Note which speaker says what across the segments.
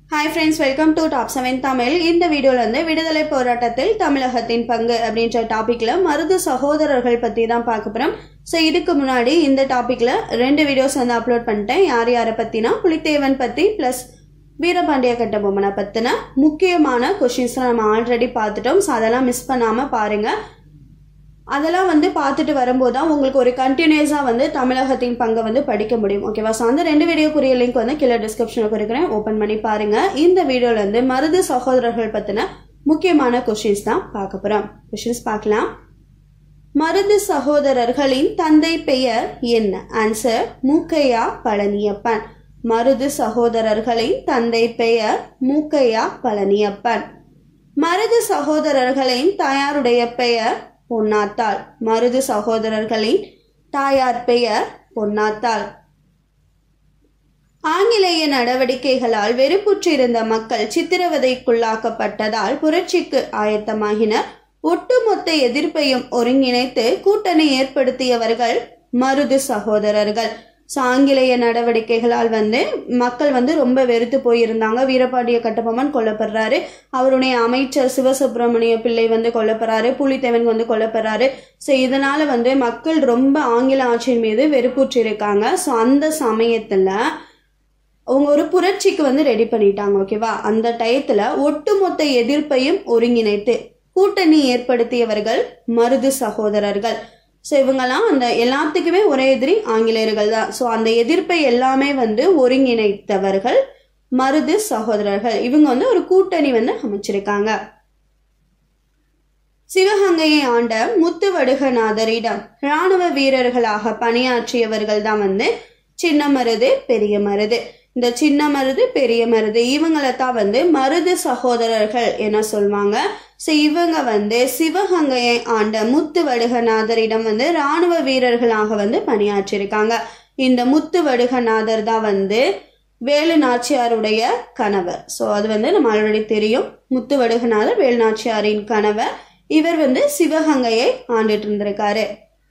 Speaker 1: hi friends welcome to top seven Tamil இந்த வீடியோவில் வந்து விடுதலை போராட்டத்தில் தமிழகத்தின் பங்கு அப்படின்ற டாப்பிக்கில் மருது சகோதரர்கள் பற்றி தான் பார்க்க போகிறோம் ஸோ இதுக்கு முன்னாடி இந்த டாப்பிக்கில் ரெண்டு வீடியோஸ் வந்து அப்லோட் பண்ணிட்டேன் யார் யாரை பற்றினா புலித்தேவன் பற்றி ப்ளஸ் வீரபாண்டிய கட்டபொம்மனை பற்றின முக்கியமான கொஷின்ஸ் நம்ம ஆல்ரெடி பார்த்துட்டோம் ஸோ அதெல்லாம் மிஸ் பண்ணாமல் பாருங்கள் அதெல்லாம் வந்து பார்த்துட்டு வரும்போது தான் உங்களுக்கு ஒரு கண்டினியூஸாக வந்து தமிழகத்தின் பங்கை வந்து படிக்க முடியும் ஓகேவா ஸோ அந்த ரெண்டு வீடியோக்குரிய லிங்க் வந்து கீழே டிஸ்கிரிப்ஷனில் கொடுக்குறேன் ஓப்பன் பண்ணி பாருங்கள் இந்த வீடியோவில் வந்து மருது சகோதரர்கள் பற்றின முக்கியமான கொஷின்ஸ் தான் பார்க்க போகிறோம் கொஷின்ஸ் பார்க்கலாம் மருது சகோதரர்களின் தந்தை பெயர் என்ன ஆன்சர் மூக்கையா பழனியப்பன் மருது சகோதரர்களின் தந்தை பெயர் மூக்கையா பழனியப்பன் மருது சகோதரர்களின் தாயாருடைய பெயர் பொன்னாத்தாள் மருது சகோதரர்களின் தாயார் பெயர் பொன்னாத்தாள் ஆங்கிலேய நடவடிக்கைகளால் வெறுப்புற்றிருந்த மக்கள் சித்திரவதைக்குள்ளாக்கப்பட்டதால் புரட்சிக்கு ஆயத்தமாகினர் ஒட்டுமொத்த எதிர்ப்பையும் ஒருங்கிணைத்து கூட்டணி ஏற்படுத்தியவர்கள் மருது சகோதரர்கள் ஸோ ஆங்கிலேய நடவடிக்கைகளால் வந்து மக்கள் வந்து ரொம்ப வெறுத்து போயிருந்தாங்க வீரபாண்டிய கட்டபொம்மன் கொல்லப்படுறாரு அவருடைய அமைச்சர் சிவசுப்பிரமணிய பிள்ளை வந்து கொல்லப்படுறாரு புலித்தேவன் வந்து கொல்லப்படுறாரு ஸோ இதனால வந்து மக்கள் ரொம்ப ஆங்கில ஆட்சியின் மீது வெறுப்புற்றிருக்காங்க ஸோ அந்த சமயத்தில் அவங்க ஒரு புரட்சிக்கு வந்து ரெடி பண்ணிட்டாங்க ஓகேவா அந்த டயத்தில் ஒட்டுமொத்த எதிர்ப்பையும் ஒருங்கிணைத்து கூட்டணி ஏற்படுத்தியவர்கள் மருது சகோதரர்கள் ஸோ இவங்கெல்லாம் அந்த எல்லாத்துக்குமே ஒரே எதிரி ஆங்கிலேயர்கள் தான் ஸோ அந்த எதிர்ப்பை எல்லாமே வந்து ஒருங்கிணைத்தவர்கள் மருது சகோதரர்கள் இவங்க வந்து ஒரு கூட்டணி வந்து அமைச்சிருக்காங்க சிவகங்கையை ஆண்ட முத்துவடுகநாதரிடம் இராணுவ வீரர்களாக பணியாற்றியவர்கள் தான் வந்து சின்ன மருது பெரிய மருது இந்த சின்ன மருது பெரிய மருது இவங்களை தான் வந்து மருது சகோதரர்கள் என சொல்லுவாங்க ஸோ இவங்க வந்து சிவகங்கையை ஆண்ட முத்து வடுகநாதரிடம் வந்து இராணுவ வீரர்களாக வந்து பணியாற்றியிருக்காங்க இந்த முத்து வடுகநாதர் தான் வந்து வேலு நாச்சியாருடைய கணவர் ஸோ அது வந்து நம்ம ஆல்ரெடி தெரியும் முத்து வடுகநாதர் வேலு நாச்சியாரின் கணவர் இவர் வந்து சிவகங்கையை ஆண்டுட்டு இருந்திருக்காரு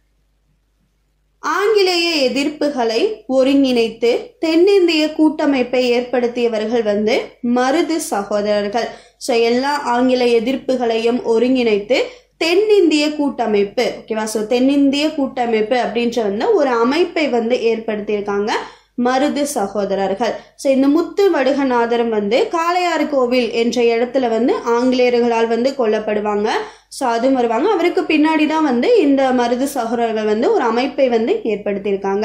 Speaker 1: ஆங்கிலேய எதிர்ப்புகளை ஒருங்கிணைத்து தென்னிந்திய கூட்டமைப்பை ஏற்படுத்தியவர்கள் வந்து மருது சகோதரர்கள் ஸோ எல்லா ஆங்கில எதிர்ப்புகளையும் ஒருங்கிணைத்து தென்னிந்திய கூட்டமைப்பு ஓகேவா ஸோ தென்னிந்திய கூட்டமைப்பு அப்படின்ற வந்து ஒரு அமைப்பை வந்து ஏற்படுத்தியிருக்காங்க மருது சகோதரர்கள் ஸோ இந்த முத்து வடுகநாதரம் வந்து காளையாறு கோவில் என்ற இடத்துல வந்து ஆங்கிலேயர்களால் வந்து கொல்லப்படுவாங்க ஸோ அதுவும் வருவாங்க அவருக்கு பின்னாடி தான் வந்து இந்த மருது சகோதரர்கள் வந்து ஒரு அமைப்பை வந்து ஏற்படுத்தியிருக்காங்க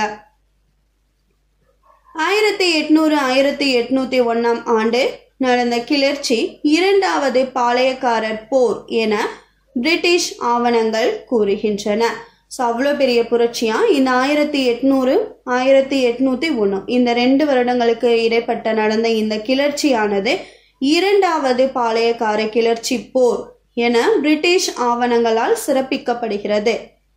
Speaker 1: ஆயிரத்தி எட்நூறு ஆயிரத்தி எட்நூத்தி ஒன்னாம் ஆண்டு நடந்த கிளர்ச்சி இரண்டாவது பாளையக்காரர் போர் என பிரிட்டிஷ் ஆவணங்கள் கூறுகின்றன ஸோ அவ்வளோ பெரிய புரட்சியா இந்த ஆயிரத்தி எட்நூறு ஆயிரத்தி எட்நூத்தி ஒன்று இந்த ரெண்டு வருடங்களுக்கு இடைப்பட்ட நடந்த இந்த கிளர்ச்சியானது இரண்டாவது பாளையக்கார கிளர்ச்சி போர் என பிரிட்டிஷ் ஆவணங்களால் சிறப்பிக்கப்படுகிறது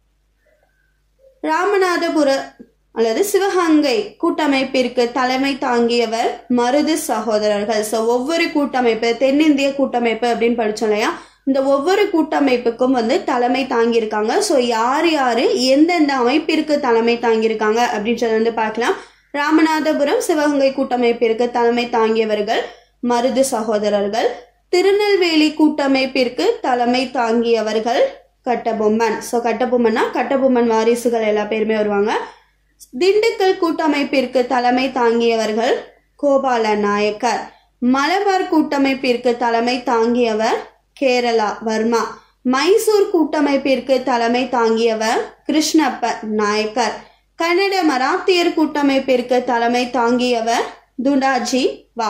Speaker 1: ராமநாதபுர அல்லது சிவகங்கை கூட்டமைப்பிற்கு தலைமை தாங்கியவர் மருது சகோதரர்கள் ஸோ ஒவ்வொரு கூட்டமைப்பு தென்னிந்திய கூட்டமைப்பு அப்படின்னு படிச்சோம் இல்லையா இந்த ஒவ்வொரு கூட்டமைப்புக்கும் வந்து தலைமை தாங்கியிருக்காங்க ஸோ யார் யார் எந்தெந்த அமைப்பிற்கு தலைமை தாங்கியிருக்காங்க அப்படின்றத வந்து பார்க்கலாம் ராமநாதபுரம் சிவகங்கை கூட்டமைப்பிற்கு தலைமை தாங்கியவர்கள் மருது சகோதரர்கள் திருநெல்வேலி கூட்டமைப்பிற்கு தலைமை தாங்கியவர்கள் கட்டபொம்மன் ஸோ கட்டபொம்மன்னா கட்டபொம்மன் வாரிசுகள் எல்லா பேருமே வருவாங்க திண்டுக்கல் கூட்டமைப்பிற்கு தலைமை தாங்கியவர்கள் கோபால நாயக்கர் மலபார் கூட்டமைப்பிற்கு தலைமை தாங்கியவர் கேரளா வர்மா மைசூர் கூட்டமைப்பிற்கு தலைமை தாங்கியவர் கிருஷ்ணப்ப நாயக்கர் கன்னட மராத்தியர் கூட்டமைப்பிற்கு தலைமை தாங்கியவர் துண்டாஜி வா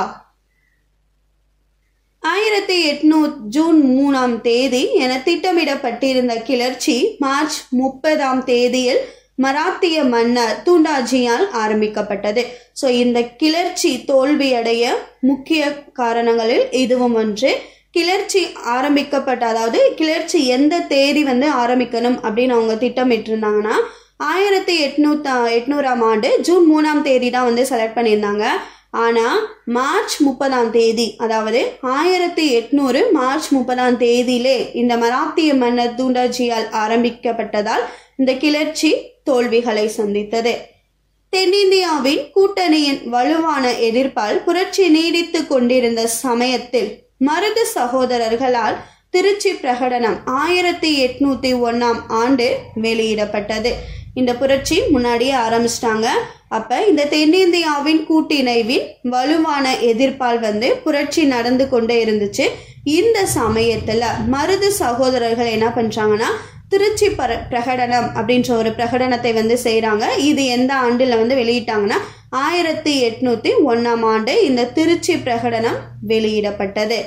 Speaker 1: ஆயிரத்தி எட்நூறு ஜூன் மூணாம் தேதி என திட்டமிடப்பட்டிருந்த கிளர்ச்சி மார்ச் முப்பதாம் தேதியில் மராத்திய மன்னர் தூண்டாஜியால் ஆரம்பிக்கப்பட்டது ஸோ இந்த கிளர்ச்சி தோல்வியடைய முக்கிய காரணங்களில் இதுவும் ஒன்று கிளர்ச்சி ஆரம்பிக்கப்பட்ட அதாவது கிளர்ச்சி எந்த தேதி வந்து ஆரம்பிக்கணும் அப்படின்னு அவங்க திட்டமிட்டிருந்தாங்கன்னா ஆயிரத்தி எட்நூத்தா எட்நூறாம் ஆண்டு ஜூன் மூணாம் தேதி தான் வந்து செலக்ட் பண்ணியிருந்தாங்க ஆனால் மார்ச் முப்பதாம் தேதி அதாவது ஆயிரத்தி எட்நூறு மார்ச் முப்பதாம் தேதியிலே இந்த மராத்திய மன்னர் தூண்டாஜியால் ஆரம்பிக்கப்பட்டதால் இந்த கிளர்ச்சி தோல்விகளை சந்தித்தது தென்னிந்தியாவின் கூட்டணியின் வலுவான எதிர்ப்பால் புரட்சி நீடித்து கொண்டிருந்த சமயத்தில் மருது சகோதரர்களால் திருச்சி பிரகடனம் ஆயிரத்தி எட்நூத்தி ஒன்னாம் ஆண்டு வெளியிடப்பட்டது இந்த புரட்சி முன்னாடியே ஆரம்பிச்சிட்டாங்க அப்ப இந்த தென்னிந்தியாவின் கூட்டிணைவின் வலுவான எதிர்ப்பால் வந்து புரட்சி நடந்து கொண்டே இருந்துச்சு இந்த சமயத்துல மருது சகோதரர்கள் என்ன பண்றாங்கன்னா திருச்சி பர பிரகடனம் அப்படின்ற ஒரு பிரகடனத்தை வந்து செய்கிறாங்க இது எந்த ஆண்டில் வந்து வெளியிட்டாங்கன்னா ஆயிரத்தி எட்நூத்தி ஒன்னாம் ஆண்டு இந்த திருச்சி பிரகடனம் வெளியிடப்பட்டது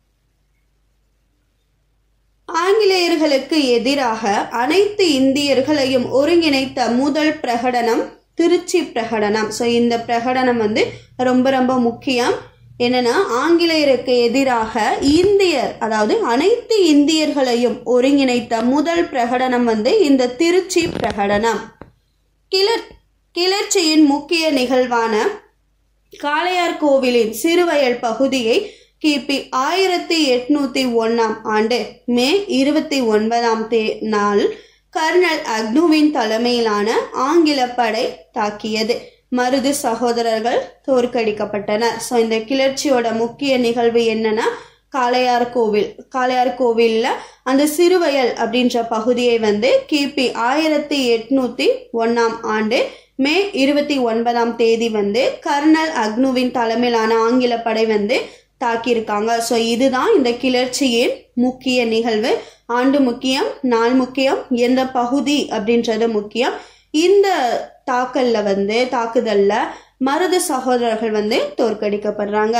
Speaker 1: ஆங்கிலேயர்களுக்கு எதிராக அனைத்து இந்தியர்களையும் ஒருங்கிணைத்த முதல் பிரகடனம் திருச்சி பிரகடனம் ஸோ இந்த பிரகடனம் வந்து ரொம்ப ரொம்ப முக்கியம் என்னன்னா ஆங்கிலேயருக்கு எதிராக இந்தியர் அதாவது அனைத்து இந்தியர்களையும் ஒருங்கிணைத்த முதல் பிரகடனம் வந்து இந்த திருச்சி பிரகடனம் கிளர் கிளர்ச்சியின் முக்கிய நிகழ்வான காளையார் கோவிலின் சிறுவயல் பகுதியை கிபி ஆயிரத்தி எட்நூத்தி ஒன்னாம் ஆண்டு மே இருபத்தி ஒன்பதாம் தே நாள் கர்னல் அக்னுவின் தலைமையிலான ஆங்கில படை தாக்கியது மருது சகோதரர்கள் தோற்கடிக்கப்பட்டனர் ஸோ இந்த கிளர்ச்சியோட முக்கிய நிகழ்வு என்னன்னா காளையார் கோவில் காளையார் கோவிலில் அந்த சிறுவயல் அப்படின்ற பகுதியை வந்து கிபி ஆயிரத்தி எட்நூத்தி ஒன்னாம் ஆண்டு மே இருபத்தி ஒன்பதாம் தேதி வந்து கர்னல் அக்னுவின் தலைமையிலான ஆங்கில படை வந்து தாக்கியிருக்காங்க ஸோ இதுதான் இந்த கிளர்ச்சியின் முக்கிய நிகழ்வு ஆண்டு முக்கியம் நாள் முக்கியம் எந்த பகுதி அப்படின்றது முக்கியம் இந்த தாக்கல்ல வந்து தாக்குதல்ல மருது சகோதரர்கள் வந்து தோற்கடிக்கப்படுறாங்க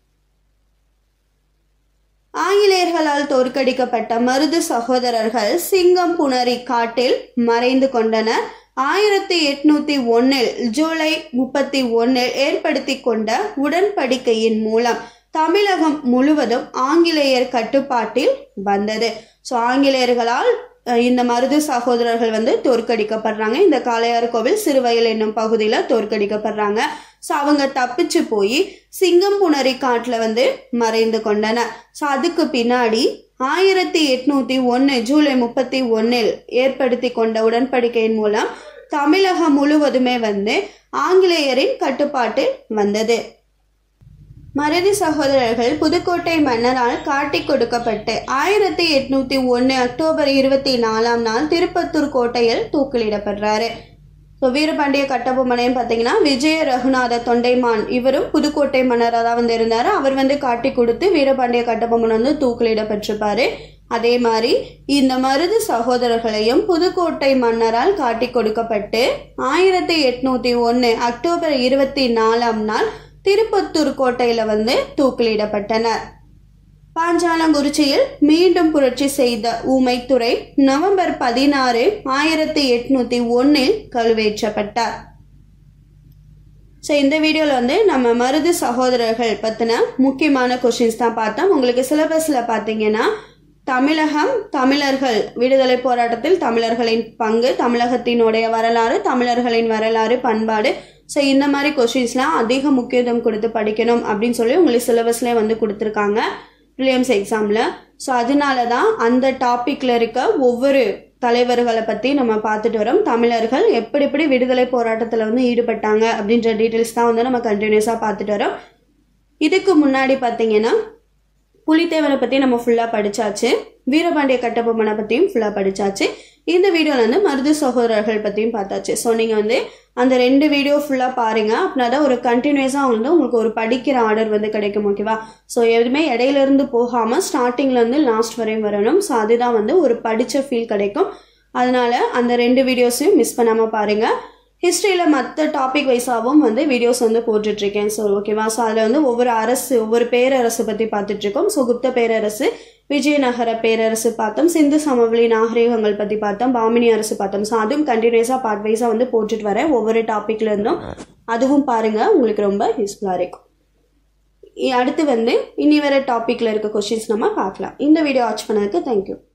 Speaker 1: ஆங்கிலேயர்களால் தோற்கடிக்கப்பட்ட மருது சகோதரர்கள் சிங்கம் புணரி காட்டில் மறைந்து கொண்டனர் ஆயிரத்தி எட்நூத்தி ஒன்னில் ஜூலை முப்பத்தி ஒன்னில் ஏற்படுத்தி கொண்ட உடன்படிக்கையின் மூலம் தமிழகம் முழுவதும் ஆங்கிலேயர் கட்டுப்பாட்டில் வந்தது ஸோ ஆங்கிலேயர்களால் அஹ், இந்த மருது சகோதரர்கள் வந்து தோற்கடிக்கப்படுறாங்க இந்த காளையார் கோவில் சிறுவயல் என்னும் பகுதியில் தோற்கடிக்கப்படுறாங்க ஸோ அவங்க தப்பிச்சு போய் சிங்கம்புணரி காட்டில் வந்து மறைந்து கொண்டனர் ஸோ அதுக்கு பின்னாடி ஆயிரத்தி எட்நூத்தி ஒன்று ஜூலை முப்பத்தி ஒன்னில் ஏற்படுத்தி கொண்ட உடன்படிக்கையின் மூலம் தமிழகம் முழுவதுமே வந்து ஆங்கிலேயரின் கட்டுப்பாட்டில் வந்தது மருதி சகோதரர்கள் புதுக்கோட்டை மன்னரால் காட்டிக் கொடுக்கப்பட்டு ஆயிரத்தி எட்நூத்தி ஒன்று அக்டோபர் இருபத்தி நாலாம் நாள் திருப்பத்தூர் கோட்டையில் தூக்கிலிடப்படுறாரு ஸோ வீரபாண்டிய கட்டபொம்மனையும் பார்த்தீங்கன்னா விஜய ரகுநாத தொண்டைமான் இவரும் புதுக்கோட்டை மன்னராக தான் வந்து இருந்தார் அவர் வந்து காட்டி கொடுத்து வீரபாண்டிய கட்டபொம்மன் வந்து தூக்கிலிடப்பட்டிருப்பாரு அதே மாதிரி இந்த மருது சகோதரர்களையும் புதுக்கோட்டை மன்னரால் காட்டி கொடுக்கப்பட்டு ஆயிரத்தி எட்நூத்தி ஒன்று அக்டோபர் இருபத்தி நாலாம் நாள் திருப்பத்தூர் கோட்டையில வந்து தூக்கிலிடப்பட்டனர் பாஞ்சாலங்குறிச்சியில் மீண்டும் புரட்சி செய்த ஊமைத்துறை நவம்பர் பதினாறு ஆயிரத்தி எட்நூத்தி ஒன்னில் கழுவேற்றப்பட்டார் ஸோ இந்த வீடியோவில் வந்து நம்ம மருது சகோதரர்கள் பற்றின முக்கியமான கொஷின்ஸ் தான் பார்த்தோம் உங்களுக்கு சிலபஸில் பார்த்தீங்கன்னா தமிழகம் தமிழர்கள் விடுதலை போராட்டத்தில் தமிழர்களின் பங்கு தமிழகத்தினுடைய வரலாறு தமிழர்களின் வரலாறு பண்பாடு ஸோ இந்த மாதிரி கொஷின்ஸ்லாம் அதிக முக்கியத்துவம் கொடுத்து படிக்கணும் அப்படின்னு சொல்லி உங்களுக்கு சிலபஸ்லேயே வந்து கொடுத்துருக்காங்க ப்ரிலியம்ஸ் எக்ஸாமில் ஸோ அதனால தான் அந்த டாப்பிக்கில் இருக்க ஒவ்வொரு தலைவர்களை பற்றி நம்ம பார்த்துட்டு வரோம் தமிழர்கள் எப்படி எப்படி விடுதலை போராட்டத்தில் வந்து ஈடுபட்டாங்க அப்படின்ற டீட்டெயில்ஸ் தான் வந்து நம்ம கண்டினியூஸாக பார்த்துட்டு வரோம் இதுக்கு முன்னாடி பார்த்தீங்கன்னா புலித்தேவனை பற்றி நம்ம ஃபுல்லாக படிச்சாச்சு வீரபாண்டிய கட்டபொம்மனை பற்றியும் ஃபுல்லாக படிச்சாச்சு இந்த வீடியோவில் வந்து மருது சகோதரர்கள் பற்றியும் பார்த்தாச்சு ஸோ நீங்கள் வந்து அந்த ரெண்டு வீடியோ ஃபுல்லாக பாருங்க அப்படின்னா தான் ஒரு கண்டினியூஸாக வந்து உங்களுக்கு ஒரு படிக்கிற ஆர்டர் வந்து கிடைக்கும் ஓகேவா ஸோ எதுவுமே இடையில இருந்து போகாமல் ஸ்டார்டிங்லேருந்து லாஸ்ட் வரையும் வரணும் ஸோ அதுதான் வந்து ஒரு படித்த ஃபீல் கிடைக்கும் அதனால அந்த ரெண்டு வீடியோஸையும் மிஸ் பண்ணாமல் பாருங்கள் ஹிஸ்ட்ரியில் மற்ற டாபிக் வைஸாகவும் வந்து வீடியோஸ் வந்து போட்டுட்ருக்கேன் ஸோ ஓகேவா ஸோ அதில் வந்து ஒவ்வொரு அரசு ஒவ்வொரு பேரரசு பற்றி பார்த்துட்ருக்கோம் ஸோ குப்த பேரரசு விஜயநகர பேரரசு பார்த்தோம் சிந்து சமவெளி நாகரிகங்கள் பற்றி பார்த்தோம் பாமினி அரசு பார்த்தோம் ஸோ அதுவும் கண்டினியூஸாக பார்ட் வைஸாக வந்து போட்டுட்டு வரேன் ஒவ்வொரு டாப்பிக்ல இருந்தும் அதுவும் பாருங்கள் உங்களுக்கு ரொம்ப யூஸ்ஃபுல்லாக இருக்கும் இ- அடுத்து வந்து இனி வர டாப்பிக்கில் இருக்க கொஷின்ஸ் நம்ம பார்க்கலாம் இந்த வீடியோ வாட்ச் பண்ணதுக்கு தேங்க்யூ